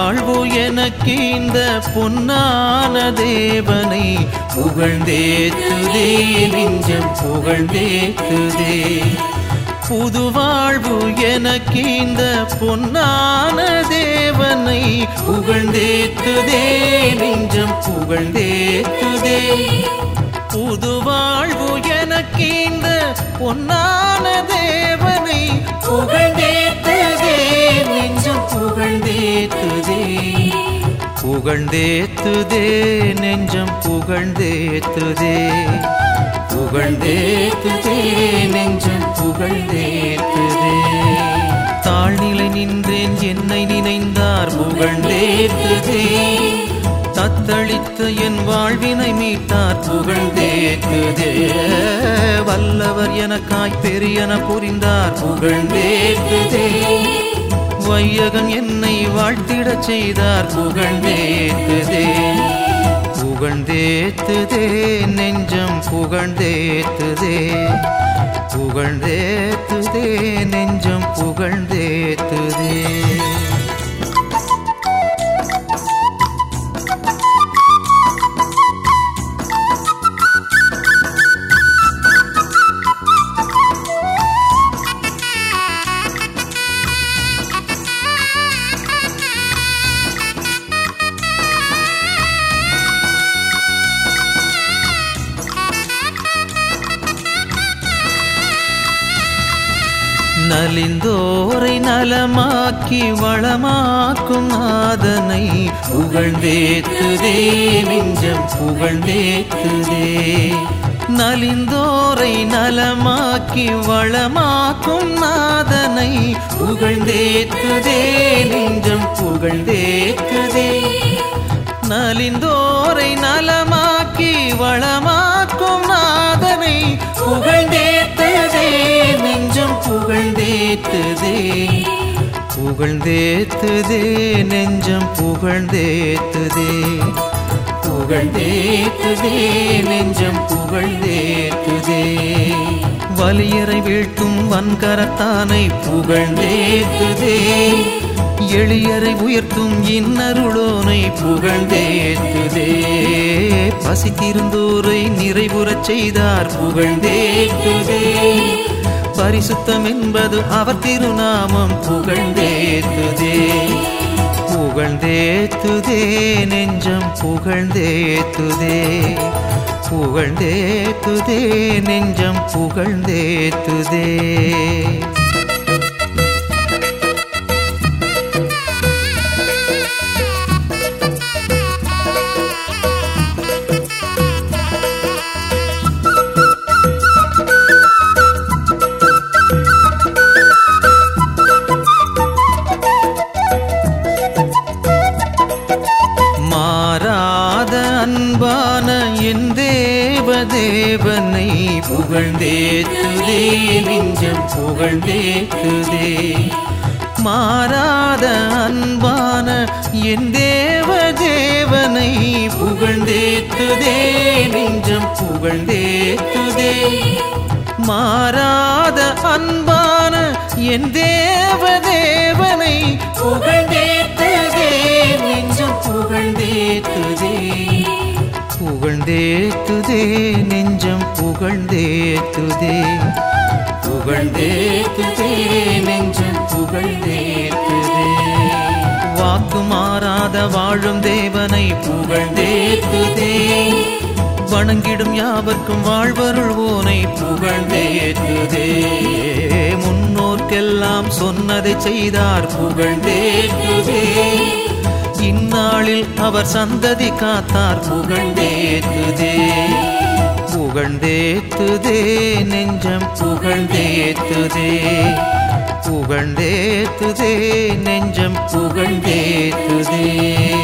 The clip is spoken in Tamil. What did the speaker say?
வாழ்வு எனக்கு இந்த பொன்னான தேவனை புகழ்ந்தேத்துதே நெஞ்சம் புகழ்ந்தேத்துதே புது வாழ்வு எனக்கு இந்த பொன்னான தேவனை புகழ்ந்தேத்துதே நெஞ்சம் புகழ்ந்தேத்துதே புது வாழ்வு எனக்கு இந்த பொன்னான தேவனை புகழ்ந்தேத்துதே நெஞ்சம் புகழ்ந்தேத்துதே புகழ்ந்தேத்துதே நெஞ்சம் புகழ்ந்தேத்துதே புகழ்ந்தேத்துதே நெஞ்சம் புகழ்ந்தேத்துதே தாழ்நிலை நின்றேன் என்னை நினைந்தார் புகழ்ந்தேத்துதே தத்தளித்த என் வாழ்வினை மீட்டார் புகழ்ந்தேத்துதே வல்லவர் எனக்காய் பெரியன புரிந்தார் புகழ்ந்தேத்துதே வையகம் என்னை வாழ்த்திடச் செய்தார் புகழ்ந்தேத்துதே புகழ்ந்தேத்துதே நெஞ்சம் புகழ்ந்தேத்துதே புகழ்ந்தேத்துதே நெஞ்சம் புகழ்ந்தேத்துதே நலிந்தோரை நலமாக்கி வளமாக்கும் நாதனை புகழ்ந்தேத்துதே நெஞ்சம் புகழ்ந்தேத்துதே நலிந்தோரை நலமாக்கி வளமாக்கும் நாதனை புகழ்ந்தேத்துதே நெஞ்சம் புகழ்ந்தேத்துதே நலிந்தோரை நலமாக்கி வளமாக்கும் நாதனை புகழ்ந்தேத்துதே நெஞ்சம் புகழ்ந்தேத்துதே புகழ்ந்தேத்துதே நெஞ்சம் புகழ்ந்தேத்துதே புகழ்ந்தேத்துதே நெஞ்சம் புகழ்ந்தேத்துதே வலியரை வீழ்த்தும் வன்கரத்தானை புகழ்ந்தேத்துதே எளியரை உயர்த்தும் இன்னருளோனை புகழ்ந்தேத்துதே பசித்திருந்தோரை நிறைவுறச் செய்தார் புகழ்ந்தேத்துதே பரிசுத்தம் என்பது அவர் திருநாமம் புகழ்ந்தேத்துதே புகழ்ந்தேத்துதே நெஞ்சம் புகழ்ந்தேத்துதே புகழ்ந்தேத்துதே நெஞ்சம் புகழ்ந்தேத்துதே மாறாத அன்பான என் தேவ தேவனை புகழ்ந்தேத்துதே நெஞ்சம் புகழ்ந்தேத்துதே மாறாத அன்பான என் தேவ தேவனை புகழ்ந்தேத்துதே நெஞ்சம் புகழ்ந்தேத்துதே மாறாத அன்பான என் தேவ தேவனை புகழ்ந்தேத்துதே நெஞ்சம் புகழ்ந்தேத்துதே புகழ்ந்தேத்துதே நெஞ்சம் புகழ்ந்தேத்துதே புகழ்ந்தேத்துதே நெஞ்சம் புகழ்ந்தேத்துதே வாக்கு மாறாத வாழும் தேவனை புகழ்ந்தேத்துதே வணங்கிடும் யாவர்க்கும் வாழ்வருள்வோனை புகழ்ந்தேத்துதே முன்னோர்க்கெல்லாம் சொன்னதை செய்தார் புகழ்ந்தேத்துதே இந்நாளில் அவர் சந்ததி காத்தார் புகழ்ந்தேத்துதே புகழ்ந்தேத்துதே நெஞ்சம் புகழ்ந்தேத்துதே புகழ்ந்தேத்துதே நெஞ்சம் புகழ்ந்தேத்துதே